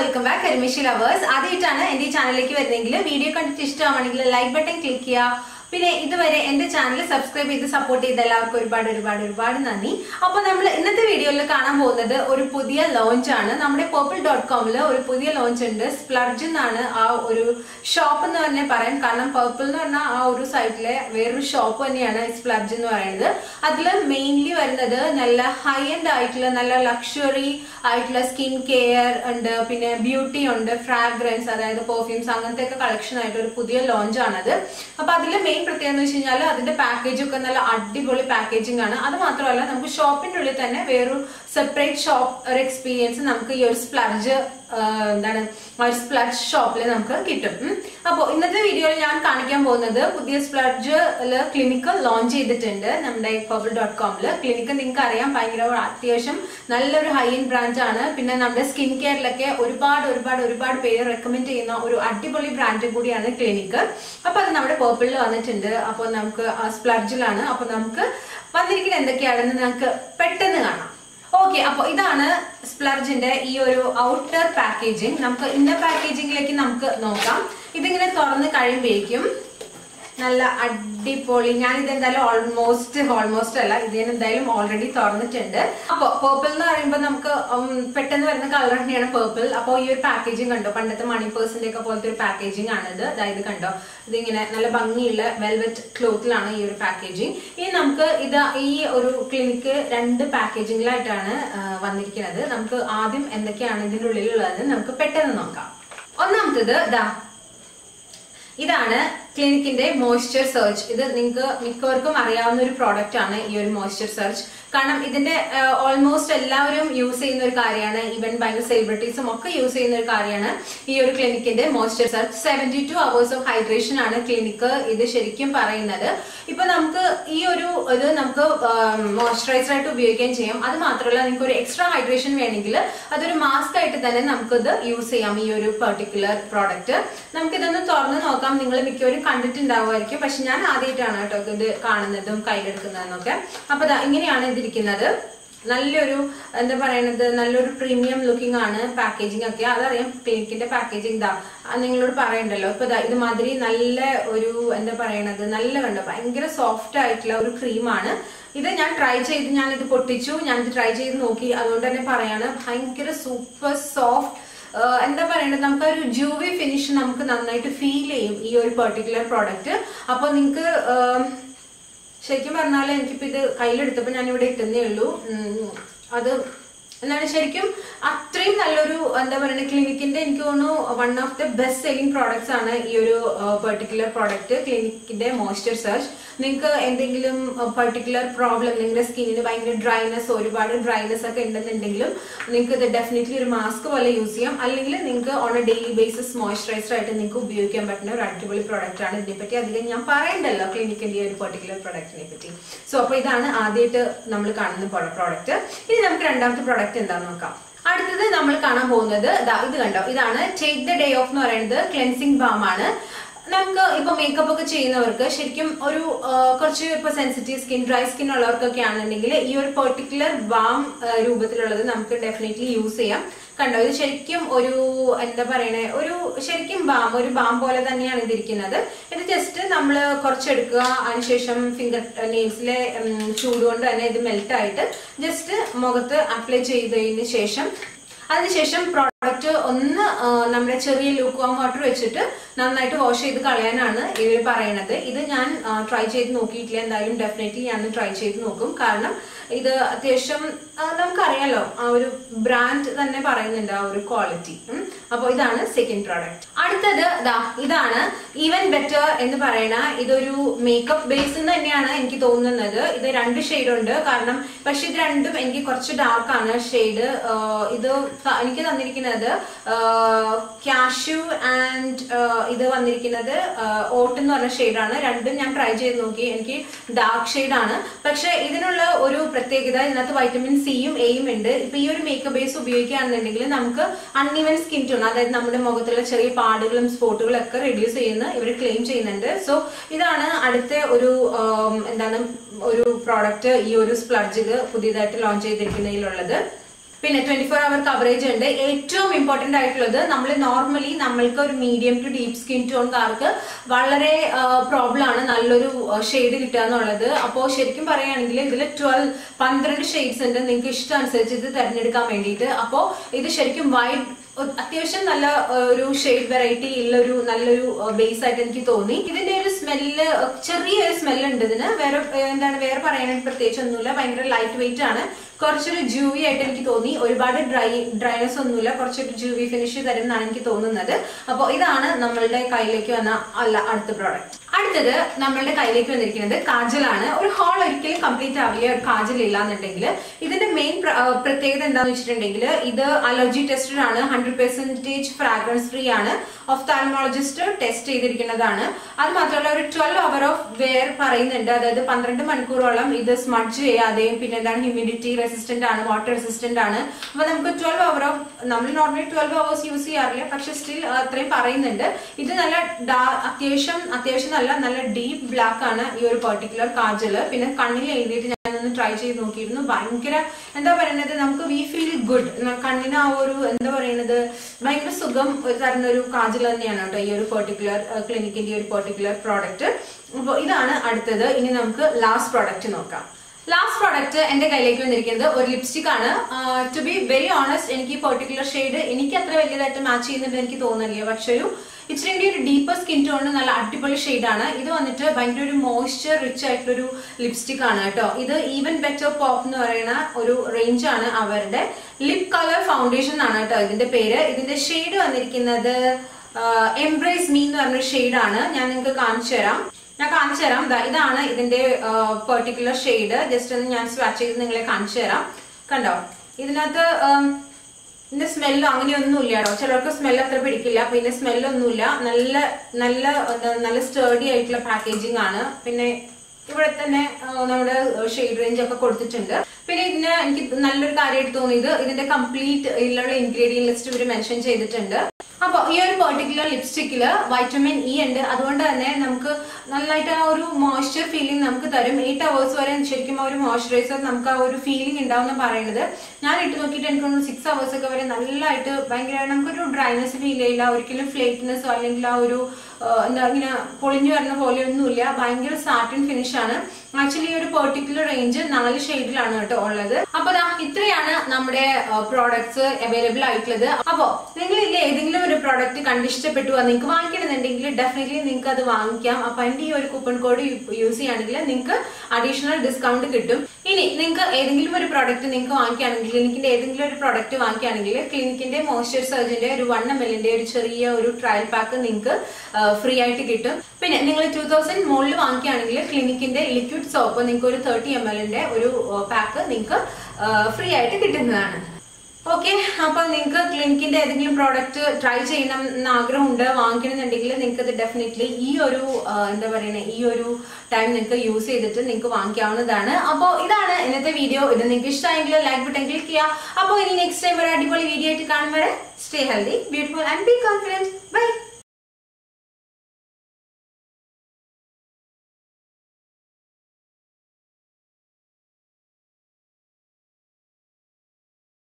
Welcome back കരിമിഷി lovers ആദ്യമായിട്ടാണ് എന്റെ ഈ ചാനലിലേക്ക് വരുന്നതെങ്കിൽ വീഡിയോ കണ്ടിട്ട് ഇഷ്ടമാണെങ്കിൽ ലൈക്ക് ബട്ടൺ ക്ലിക്ക് ചെയ്യുക പിന്നെ ഇതുവരെ എന്റെ ചാനൽ സബ്സ്ക്രൈബ് ചെയ്ത് സപ്പോർട്ട് ചെയ്ത എല്ലാവർക്കും ഒരുപാട് ഒരുപാട് ഒരുപാട് നന്ദി അപ്പൊ നമ്മൾ ഇന്നത്തെ വീഡിയോയിൽ കാണാൻ പോകുന്നത് ഒരു പുതിയ ലോഞ്ച് ആണ് നമ്മുടെ പോപ്പിൾ ഡോട്ട് കോമിൽ ഒരു പുതിയ ലോഞ്ച് ഉണ്ട് സ്പ്ലർജ് എന്നാണ് ആ ഒരു ഷോപ്പ് എന്ന് തന്നെ പറയാം കാരണം പർപ്പിൾ എന്ന് പറഞ്ഞ ആ ഒരു സൈറ്റിലെ വേറൊരു ഷോപ്പ് തന്നെയാണ് സ്പ്ലർജ് എന്ന് പറയുന്നത് അതിൽ മെയിൻലി വരുന്നത് നല്ല ഹൈ എൻഡ് ആയിട്ടുള്ള നല്ല ലക്ഷറി ആയിട്ടുള്ള സ്കിൻ കെയർ ഉണ്ട് പിന്നെ ബ്യൂട്ടി ഉണ്ട് ഫ്രാഗ്രൻസ് അതായത് പെർഫ്യൂംസ് അങ്ങനത്തെ ഒക്കെ കളക്ഷൻ ആയിട്ട് ഒരു പുതിയ ലോഞ്ച് ആണത് അപ്പൊ അതിൽ മെയിൻ പ്രത്യേകത എന്ന് വെച്ച് കഴിഞ്ഞാൽ അതിന്റെ പാക്കേജ് ഒക്കെ നല്ല അടിപൊളി പാക്കേജിംഗ് ആണ് അത് മാത്രമല്ല നമുക്ക് ഷോപ്പിന്റെ ഉള്ളിൽ തന്നെ വേറൊരു സെപ്പറേറ്റ് ഷോപ്പ് ഒരു എക്സ്പീരിയൻസ് നമുക്ക് ഈ ഒരു സ്പ്ലർജ് എന്താണ് ഒരു സ്പ്ലർജ് ഷോപ്പിൽ നമുക്ക് കിട്ടും ഉം. അപ്പോ ഇന്നത്തെ വീഡിയോയിൽ ഞാൻ കാണിക്കാൻ പോകുന്നത് പുതിയ സ്പ്ലർജ് ക്ലിനിക്ക് ലോഞ്ച് ചെയ്തിട്ടുണ്ട് നമ്മുടെ പബിൾ ഡോട്ട് കോമില് ക്ലിനിക്ക് നിങ്ങൾക്ക് അറിയാം ഭയങ്കര ഒരു അത്യാവശ്യം നല്ലൊരു ഹൈ എൻഡ് ബ്രാഞ്ച് ആണ് പിന്നെ നമ്മുടെ സ്കിൻ കെയറിലൊക്കെ ഒരുപാട് ഒരുപാട് ഒരുപാട് പേര് റെക്കമെൻഡ് ചെയ്യുന്ന ഒരു അടിപൊളി ബ്രാൻഡ് കൂടിയാണ് ക്ലിനിക്ക് അപ്പൊ അത് നമ്മുടെ പേർപ്പിളിൽ വന്നിട്ടുണ്ട് അപ്പോൾ നമുക്ക് സ്പ്ലർജിലാണ് അപ്പൊ നമുക്ക് വന്നിരിക്കുന്നത് എന്തൊക്കെയാണെന്ന് നമുക്ക് പെട്ടെന്ന് കാണാം ഓക്കെ അപ്പൊ ഇതാണ് സ്പ്ലർജിന്റെ ഈ ഒരു ഔട്ടർ പാക്കേജിങ് നമുക്ക് ഇന്നർ പാക്കേജിംഗിലേക്ക് നമുക്ക് നോക്കാം ഇതിങ്ങനെ തുറന്ന് കഴിയുമ്പോഴേക്കും നല്ല അടിപൊളി ഞാൻ ഇത് എന്തായാലും ഓൾമോസ്റ്റ് ഓൾമോസ്റ്റ് അല്ല ഇതിന് എന്തായാലും ഓൾറെഡി തുറന്നിട്ടുണ്ട് അപ്പൊ പേർപ്പിൾ എന്ന് പറയുമ്പോൾ നമുക്ക് ഉം, പെട്ടെന്ന് വരുന്ന കളർ തന്നെയാണ് പേർപ്പിൾ അപ്പോൾ ഈ ഒരു പാക്കേജിങ് കണ്ടോ പണ്ടത്തെ മണി പേഴ്സിന്റെ ഒക്കെ പോലത്തെ ഒരു പാക്കേജിംഗ് ആണിത് അതായത് കണ്ടോ ഇതിങ്ങനെ നല്ല ഭംഗിയുള്ള വെൽവെറ്റ് ക്ലോത്തിലാണ് ഈ ഒരു പാക്കേജിങ് ഇനി നമുക്ക് ഇത് ഈ ഒരു ക്ലിനിക്ക് രണ്ട് പാക്കേജിങ്ങിലായിട്ടാണ് വന്നിരിക്കുന്നത് നമുക്ക് ആദ്യം എന്തൊക്കെയാണ് ഇതിന്റെ ഉള്ളിലുള്ളത് നമുക്ക് പെട്ടെന്ന് നോക്കാം ഒന്നാമത്തത് ഇതാ ഇതാണ് ക്ലിനിക്കിന്റെ മോയ്സ്ചർ സെർച്ച് ഇത് നിങ്ങൾക്ക് മിക്കവർക്കും അറിയാവുന്ന ഒരു പ്രോഡക്റ്റ് ആണ് ഈ ഒരു മോയ്സ്ചർ സെർച്ച് കാരണം ഇതിന്റെ ഓൾമോസ്റ്റ് എല്ലാവരും യൂസ് ചെയ്യുന്ന ഒരു കാര്യമാണ് ഈവൻ ഭയങ്കര സെലിബ്രിറ്റീസും ഒക്കെ യൂസ് ചെയ്യുന്ന ഒരു കാര്യമാണ് ഈ ഒരു ക്ലിനിക്കിന്റെ moisture surge seventy two hours of hydration ആണ് ക്ലിനിക്ക് ഇത് ശരിക്കും പറയുന്നത് ഇപ്പൊ നമുക്ക് ഈ ഒരു ഇത് നമുക്ക് മോയ്സ്ചറൈസർ ആയിട്ട് ഉപയോഗിക്കുകയും ചെയ്യാം അത് മാത്രമല്ല നിങ്ങൾക്ക് ഒരു എക്സ്ട്രാ ഹൈഡ്രേഷൻ വേണമെങ്കിൽ അതൊരു മാസ്ക് ആയിട്ട് തന്നെ നമുക്കിത് യൂസ് ചെയ്യാം ഈ ഒരു പെർട്ടിക്കുലർ പ്രോഡക്റ്റ് നമുക്കിതൊന്ന് തുറന്ന് നോക്കാം നിങ്ങൾ മിക്കവരും കണ്ടിട്ടുണ്ടാവുമായിരിക്കും പക്ഷെ ഞാൻ ആദ്യമായിട്ടാണ് കേട്ടോ ഇത് കാണുന്നതും കയ്യിലെടുക്കുന്നതെന്നൊക്കെ അപ്പൊ ദാ ഇങ്ങനെയാണ് ഇതിരിക്കുന്നത് നല്ലൊരു എന്താ പറയണത് നല്ലൊരു പ്രീമിയം ലുക്കിംഗ് ആണ് പാക്കേജിംഗ് ഒക്കെ അതറിയാം ക്ലിനിക്കിന്റെ പാക്കേജിംഗ് ദാ ആ നിങ്ങളോട് പറയണ്ടല്ലോ ഇപ്പൊ ദാ ഇതുമാതിരി നല്ല ഒരു എന്താ പറയണത് നല്ല കണ്ടോ ഭയങ്കര സോഫ്റ്റ് ആയിട്ടുള്ള ഒരു ക്രീമാണ് ഇത് ഞാൻ ട്രൈ ചെയ്ത് ഞാൻ ഇത് പൊട്ടിച്ചു ഞാൻ ഇത് ട്രൈ ചെയ്ത് നോക്കി അതുകൊണ്ട് തന്നെ പറയാണ് ഭയങ്കര സൂപ്പർ സോഫ്റ്റ് ആഹ് എന്താ പറയണ്ടത് നമുക്ക് ഒരു ജൂവി ഫിനിഷ് നമുക്ക് നന്നായിട്ട് ഫീൽ ചെയ്യും ഈ ഒരു പെർട്ടിക്കുലർ പ്രോഡക്റ്റ് അപ്പൊ നിങ്ങൾക്ക് ശരിക്കും പറഞ്ഞാൽ എനിക്കിപ്പോ ഇത് കയ്യിലെടുത്തപ്പോ ഞാൻ ഇവിടെ ഇട്ടുന്നേ ഉള്ളൂ ഉം, അത് എന്താണ് ശരിക്കും അത്രയും നല്ലൊരു എന്താ പറയുക ക്ലിനിക്കിന്റെ എനിക്ക് തോന്നുന്നു one of the best selling products ആണ് ഈ ഒരു പെർട്ടിക്കുലർ പ്രോഡക്റ്റ് ക്ലിനിക്കിന്റെ മോയ്സ്ചർ സെർച്ച് നിങ്ങൾക്ക് എന്തെങ്കിലും പെർട്ടിക്കുലർ പ്രോബ്ലം നിങ്ങളുടെ സ്കിന്നിന് ഭയങ്കര ഡ്രൈനെസ് ഒരുപാട് ഡ്രൈനെസ് ഒക്കെ ഉണ്ടെന്നുണ്ടെങ്കിലും നിങ്ങൾക്ക് ഇത് ഡെഫിനറ്റ്ലി ഒരു മാസ്ക് പോലെ യൂസ് ചെയ്യാം അല്ലെങ്കിൽ നിങ്ങൾക്ക് on a daily basis moisturiser ആയിട്ട് നിങ്ങൾക്ക് ഉപയോഗിക്കാൻ പറ്റുന്ന ഒരു അടിപൊളി പ്രോഡക്റ്റ് ആണ് ഇതിനെപ്പറ്റി അധികം ഞാൻ പറയണ്ടല്ലോ ക്ലിനിക്കിന്റെ ഈ ഒരു പെർട്ടിക്കുലർ പ്രോഡക്റ്റിനെ പറ്റി സോ അപ്പൊ ഇതാണ് ആദ്യമായിട്ട് നമ്മൾ കാണുന്ന പ്രോഡക്റ്റ് ഇനി നമുക്ക് രണ്ടാമത്തെ പ്രോഡക്റ്റ് എന്താണെന്ന് നോക്കാം അടുത്തത് നമ്മൾ കാണാൻ പോകുന്നത് ദാ ഇത് കണ്ടോ ഇതാണ് ടേക്ക് ദ ഡേ ഓഫ് എന്ന് പറയുന്നത് ക്ലെൻസിങ് ബാം ആണ് നമുക്ക് ഇപ്പൊ മേക്കപ്പ് ഒക്കെ ചെയ്യുന്നവർക്ക് ശരിക്കും ഒരു ആ, കുറച്ച് ഇപ്പൊ സെൻസിറ്റീവ് സ്കിൻ ഡ്രൈ സ്കിൻ ഉള്ളവർക്കൊക്കെ ആണെന്നുണ്ടെങ്കിൽ ഈ ഒരു പെർട്ടിക്കുലർ ബാം രൂപത്തിലുള്ളത് നമുക്ക് ഡെഫിനറ്റ്ലി യൂസ് ചെയ്യാം കണ്ടോ ഇത് ശരിക്കും ഒരു എന്താ പറയണേ ഒരു ശരിക്കും ബാം ഒരു ബാം പോലെ തന്നെയാണ് ഇതിരിക്കുന്നത് ഇത് ജസ്റ്റ് നമ്മൾ കുറച്ചെടുക്കുക അതിനുശേഷം ഫിംഗർ നെയിൽസിലെ ചൂട് കൊണ്ട് തന്നെ ഇത് മെൽറ്റ് ആയിട്ട് ജസ്റ്റ് മുഖത്ത് അപ്ലൈ ചെയ്തതിന് ശേഷം അതിനുശേഷം പ്രോഡക്റ്റ് ഒന്ന് ആ, നമ്മുടെ ചെറിയ ലൂക്ക് വാം വാട്ടർ വെച്ചിട്ട് നന്നായിട്ട് വാഷ് ചെയ്ത് കളയാനാണ് ഇവർ പറയണത് ഇത് ഞാൻ ട്രൈ ചെയ്ത് നോക്കിയിട്ടില്ല എന്തായാലും ഡെഫിനറ്റ്ലി ഞാൻ ട്രൈ ചെയ്ത് നോക്കും കാരണം ഇത് അത്യാവശ്യം ആ, നമുക്കറിയാലോ ആ ഒരു ബ്രാൻഡ് തന്നെ പറയുന്നുണ്ട് ആ ഒരു ക്വാളിറ്റി അപ്പോൾ ഇതാണ് സെക്കൻഡ് പ്രോഡക്റ്റ് അടുത്തത് ദാ ഇതാണ് ഈവൻ ബെറ്റർ എന്ന് പറയുന്ന ഇതൊരു മേക്കപ്പ് ബേസ് തന്നെയാണ് എനിക്ക് തോന്നുന്നത് ഇത് രണ്ട് ഷെയ്ഡ് ഉണ്ട് കാരണം പക്ഷെ ഇത് രണ്ടും എനിക്ക് കുറച്ച് ഡാർക്ക് ആണ് ഷെയ്ഡ് ഇത് ത- എനിക്ക് തന്നിരിക്കുന്നത് കാഷ്യൂ ആൻഡ് ഇത് വന്നിരിക്കുന്നത് ഓട്ട് എന്ന് പറഞ്ഞ ഷെയ്ഡാണ് രണ്ടും ഞാൻ ട്രൈ ചെയ്ത് നോക്കി എനിക്ക് ഡാർക്ക് ഷെയ്ഡാണ് പക്ഷെ ഇതിനുള്ള ഒരു പ്രത്യേകത ഇതിനകത്ത് വൈറ്റമിൻ സിയും എയും ഉണ്ട് ഇപ്പൊ ഈ ഒരു മേക്കപ്പ് ബേസ് ഉപയോഗിക്കുകയാണെന്നുണ്ടെങ്കിൽ നമുക്ക് അൺഇവൻ സ്കിൻ ടോൺ അതായത് നമ്മുടെ മുഖത്തുള്ള ചെറിയ പാടുകളും സ്പോട്ടുകളും ഒക്കെ റെഡ്യൂസ് ചെയ്യുന്ന ഇവർ ക്ലെയിം ചെയ്യുന്നുണ്ട് സോ ഇതാണ് അടുത്ത ഒരു ആം, എന്താണ് ഒരു പ്രോഡക്റ്റ് ഈ ഒരു സ്പ്ലഡ്ജിൽ പുതിയതായിട്ട് ലോഞ്ച് ചെയ്തിരിക്കുന്നതിലുള്ളത് പിന്നെ ട്വന്റി ഫോർ അവർ കവറേജ് ഉണ്ട് ഏറ്റവും ഇമ്പോർട്ടന്റ് ആയിട്ടുള്ളത് നമ്മൾ നോർമലി നമ്മൾക്ക് ഒരു മീഡിയം ടു ഡീപ് സ്കിൻ ടോൺകാർക്ക് വളരെ പ്രോബ്ലം ആണ് നല്ലൊരു ഷെയ്ഡ് കിട്ടുക എന്നുള്ളത് അപ്പോൾ ശരിക്കും പറയുകയാണെങ്കിൽ ഇതിൽ ട്വൽവ് പന്ത്രണ്ട് ഷെയ്ഡ്സ് ഉണ്ട് നിങ്ങൾക്ക് ഇഷ്ടം അനുസരിച്ച് ഇത് തിരഞ്ഞെടുക്കാൻ വേണ്ടിയിട്ട് അപ്പോൾ ഇത് ശരിക്കും വൈഡ് അത്യാവശ്യം നല്ല ഏഹ്, ഒരു ഷെയ്ഡ് വെറൈറ്റി ഉള്ള ഒരു നല്ലൊരു ബേസ് ആയിട്ട് എനിക്ക് തോന്നി ഇതിന്റെ ഒരു സ്മെല്ല് ചെറിയൊരു സ്മെല്ല് ഉണ്ട് ഇതിന് വേറെ ഏഹ്, എന്താണ് വേറെ പറയാനായിട്ട് പ്രത്യേകിച്ച് ഒന്നുമില്ല ഭയങ്കര ലൈറ്റ് വെയിറ്റ് ആണ് കുറച്ചൊരു ജൂവി ആയിട്ട് എനിക്ക് തോന്നി ഒരുപാട് ഡ്രൈ ഡ്രൈനെസ് ഒന്നുമില്ല കുറച്ചൊരു ജൂവി ഫിനിഷ് തരും എന്നാണ് എനിക്ക് തോന്നുന്നത് അപ്പോൾ ഇതാണ് നമ്മളുടെ കയ്യിലേക്ക് വന്ന അല്ല അടുത്ത പ്രോഡക്റ്റ് അടുത്തത് നമ്മളുടെ കയ്യിലേക്ക് വന്നിരിക്കുന്നത് കാജലാണ് ഒരു ഹോൾ ഒരിക്കലും കംപ്ലീറ്റ് ആവില്ല ഒരു കാജൽ ഇല്ലാന്നുണ്ടെങ്കിൽ ഇതിന്റെ മെയിൻ പ്രത്യേകത എന്താണെന്ന് വെച്ചിട്ടുണ്ടെങ്കിൽ ഇത് അലർജി ടെസ്റ്റഡ് ആണ് ഹൺഡ്രഡ് പെർസെന്റേജ് ഫ്രാഗ്രൻസ് ഫ്രീ ആണ് ഒഫ്താൽമോളജിസ്റ്റ് ടെസ്റ്റ് ചെയ്തിരിക്കുന്നതാണ് അത് മാത്രമല്ല ഒരു ട്വൽവ് അവർ ഓഫ് വെയർ പറയുന്നുണ്ട് അതായത് പന്ത്രണ്ട് മണിക്കൂറോളം ഇത് സ്മഡ്ജ് ചെയ്യാതെയും പിന്നെ എന്താണ് ഹ്യൂമിഡിറ്റി റെസിസ്റ്റന്റ് ആണ് വാട്ടർ റെസിസ്റ്റന്റ് ആണ് അപ്പൊ നമുക്ക് ട്വൽവ് അവർ ഓഫ് നമ്മൾ നോർമലി ട്വൽവ് അവേഴ്സ് യൂസ് ചെയ്യാറില്ല പക്ഷെ സ്റ്റിൽ അത്രയും പറയുന്നുണ്ട് ഇത് നല്ല ഡാ- അത്യാവശ്യം അത്യാവശ്യം നല്ല നല്ല ഡീപ്പ് ബ്ലാക്ക് ആണ് ഈ ഒരു പെർട്ടിക്കുലർ കാജല് പിന്നെ കണ്ണിൽ എഴുതിയിട്ട് ഞാനൊന്ന് ട്രൈ ചെയ്ത് നോക്കിയിരുന്നു ഭയങ്കര എന്താ പറയുന്നത് നമുക്ക് വി ഫീൽ ഗുഡ് കണ്ണിന് ആ ഒരു എന്താ പറയുന്നത് ഭയങ്കര സുഖം ഒരു തരുന്ന ഒരു കാജൽ തന്നെയാണ് കേട്ടോ ഈ ഒരു പെർട്ടിക്കുലർ ക്ലിനിക്കിന്റെ ഈ ഒരു പെർട്ടിക്കുലർ പ്രോഡക്റ്റ് അപ്പോൾ ഇതാണ് അടുത്തത് ഇനി നമുക്ക് ലാസ്റ്റ് പ്രോഡക്റ്റ് നോക്കാം ലാസ്റ്റ് പ്രോഡക്റ്റ് എന്റെ കയ്യിലേക്ക് വന്നിരിക്കുന്നത് ഒരു ലിപ്സ്റ്റിക് ആണ് ടു ബി വെരി ഓണസ്റ്റ് എനിക്ക് ഈ പെർട്ടിക്കുലർ ഷെയ്ഡ് എനിക്ക് അത്ര വലിയതായിട്ട് മാച്ച് ചെയ്യുന്നുണ്ട് എനിക്ക് തോന്നുന്നില്ല പക്ഷെ ഒരു ഇച്ചിരി കൂടി ഒരു ഡീപ്പർ സ്കിൻ ടോണിന് നല്ല അടിപൊളി ഷെയ്ഡാണ് ഇത് വന്നിട്ട് ഭയങ്കര ഒരു മോയ്സ്ചർ റിച്ച് ആയിട്ടുള്ള ഒരു ലിപ്സ്റ്റിക് ആണ് കേട്ടോ ഇത് ഈവൻ ബെറ്റർ പോപ്പ് എന്ന് പറയുന്ന ഒരു റേഞ്ച് ആണ് അവരുടെ ലിപ് കളർ ഫൗണ്ടേഷൻ ആണ് കേട്ടോ ഇതിന്റെ പേര് ഇതിന്റെ ഷെയ്ഡ് വന്നിരിക്കുന്നത് എംബ്രേസ് മീ എന്ന് പറഞ്ഞ ഷെയ്ഡാണ് ഞാൻ നിങ്ങൾക്ക് കാണിച്ചു തരാം ഞാൻ കാണിച്ചു തരാം ദാ ഇതാണ് ഇതിന്റെ പെർട്ടിക്കുലർ ഷെയ്ഡ് ജസ്റ്റ് ഒന്ന് ഞാൻ സ്വാച്ച് ചെയ്ത് നിങ്ങളെ കാണിച്ചു തരാം കണ്ടോ ഇതിനകത്ത് ഉം, ഇതിന്റെ സ്മെല്ലോ അങ്ങനെയൊന്നും ഇല്ല കേട്ടോ ചിലർക്ക് സ്മെൽ അത്ര പിടിക്കില്ല പിന്നെ സ്മെല്ലൊന്നുമില്ല നല്ല നല്ല എന്താ, നല്ല സ്റ്റേഡി ആയിട്ടുള്ള പാക്കേജിംഗ് ആണ് പിന്നെ ഇവിടെ തന്നെ ആ, നമ്മുടെ ഷെയ്ഡ് റേഞ്ച് ഒക്കെ കൊടുത്തിട്ടുണ്ട് പിന്നെ ഇതിന് എനിക്ക് നല്ലൊരു കാര്യമായിട്ട് തോന്നിയത് ഇതിന്റെ കംപ്ലീറ്റ് ഇതിലുള്ള ഇൻഗ്രീഡിയൻ ലിസ്റ്റ് ഇവർ മെൻഷൻ ചെയ്തിട്ടുണ്ട് അപ്പൊ ഈ ഒരു പെർട്ടിക്കുലർ ലിപ്സ്റ്റിക്കില് വൈറ്റമിൻ ഇ ഉണ്ട് അതുകൊണ്ട് തന്നെ നമുക്ക് നന്നായിട്ട് ആ ഒരു മോയ്സ്ചർ ഫീലിംഗ് നമുക്ക് തരും എയ്റ്റ് അവേഴ്സ് വരെ ശരിക്കും ആ ഒരു മോയ്സ്ചറൈസർ നമുക്ക് ആ ഒരു ഫീലിംഗ് ഉണ്ടാവും എന്ന് പറയുന്നത് ഞാൻ ഇട്ട് നോക്കിയിട്ട് എനിക്ക് തോന്നുന്നു സിക്സ് അവേഴ്സ് ഒക്കെ വരെ നല്ലതായിട്ട് ഭയങ്കര നമുക്കൊരു ഡ്രൈനെസ് ഫീൽ ചെയ്യില്ല ഒരിക്കലും ഫ്ലേക്ക്നെസ്സോ അല്ലെങ്കിൽ ആ ഒരു ആ, എന്താ ഇങ്ങനെ പൊളിഞ്ഞു വരുന്ന പോലെ ഒന്നുമില്ല ഭയങ്കര സാറ്റിൻ ഫിനിഷ് ആണ് ആക്ച്വലി ഈ ഒരു പെർട്ടിക്കുലർ റേഞ്ച് നാല് ഷെയ്ഡിലാണ് കേട്ടോ ഉള്ളത് അപ്പൊ ദാ ഇത്രയാണ് നമ്മുടെ പ്രോഡക്ട്സ് അവൈലബിൾ ആയിട്ടുള്ളത് അപ്പോ നിങ്ങൾ ഇതിൽ ഏതെങ്കിലും ഒരു പ്രോഡക്റ്റ് കണ്ട് ഇഷ്ടപ്പെട്ടു അത് നിങ്ങൾക്ക് വാങ്ങിക്കണമെന്നുണ്ടെങ്കിൽ ഡെഫിനറ്റ്ലി നിങ്ങൾക്ക് അത് വാങ്ങിക്കാം അപ്പൊ അതിന്റെ ഈ ഒരു കൂപ്പൺ കോഡ് യൂസ് ചെയ്യുകയാണെങ്കിൽ നിങ്ങൾക്ക് അഡീഷണൽ ഡിസ്കൗണ്ട് കിട്ടും ഇനി നിങ്ങൾക്ക് ഏതെങ്കിലും ഒരു പ്രോഡക്റ്റ് നിങ്ങൾക്ക് വാങ്ങിക്കുകയാണെങ്കിൽ ക്ലിനിക്കിന്റെ ഏതെങ്കിലും ഒരു പ്രോഡക്റ്റ് വാങ്ങിക്കുകയാണെങ്കിൽ ക്ലിനിക്കിന്റെ മോയ്സ്ചർ സർജന്റെ ഒരു വൺ എം എല്ലിന്റെ ഒരു ചെറിയ ഒരു ട്രയൽ പാക്ക് നിങ്ങൾക്ക് ഫ്രീ ആയിട്ട് കിട്ടും പിന്നെ നിങ്ങൾ ടൂ തൗസൻഡ് മുകളിൽ വാങ്ങിക്കുകയാണെങ്കിൽ ക്ലിനിക്കിന്റെ ലിക്വിഡ് സോപ്പ് നിങ്ങൾക്ക് ഒരു തേർട്ടി എം എല്ലിന്റെ ഒരു പാക്ക് നിങ്ങൾക്ക് ഫ്രീ ആയിട്ട് കിട്ടുന്നതാണ് ഓക്കെ അപ്പൊ നിങ്ങൾക്ക് ക്ലിനിക്കിന്റെ ഏതെങ്കിലും പ്രോഡക്റ്റ് ട്രൈ ചെയ്യണം എന്ന് ആഗ്രഹമുണ്ട് വാങ്ങിക്കണമെന്നുണ്ടെങ്കിൽ നിങ്ങൾക്ക് ഇത് ഡെഫിനറ്റ്ലി ഈ ഒരു ആ, എന്താ പറയുന്നത് ഈ ഒരു ടൈം നിങ്ങൾക്ക് യൂസ് ചെയ്തിട്ട് നിങ്ങൾക്ക് വാങ്ങിക്കാവുന്നതാണ് അപ്പോൾ ഇതാണ് ഇന്നത്തെ വീഡിയോ ഇത് നിങ്ങൾക്ക് ഇഷ്ടമായെങ്കിൽ ലൈക്ക് ബട്ടൺ ക്ലിക്ക് ചെയ്യുക അപ്പോൾ ഇനി നെക്സ്റ്റ് ടൈം ഒരു അടിപൊളി വീഡിയോ ആയിട്ട് കാണും വരെ stay healthy beautiful and be confident by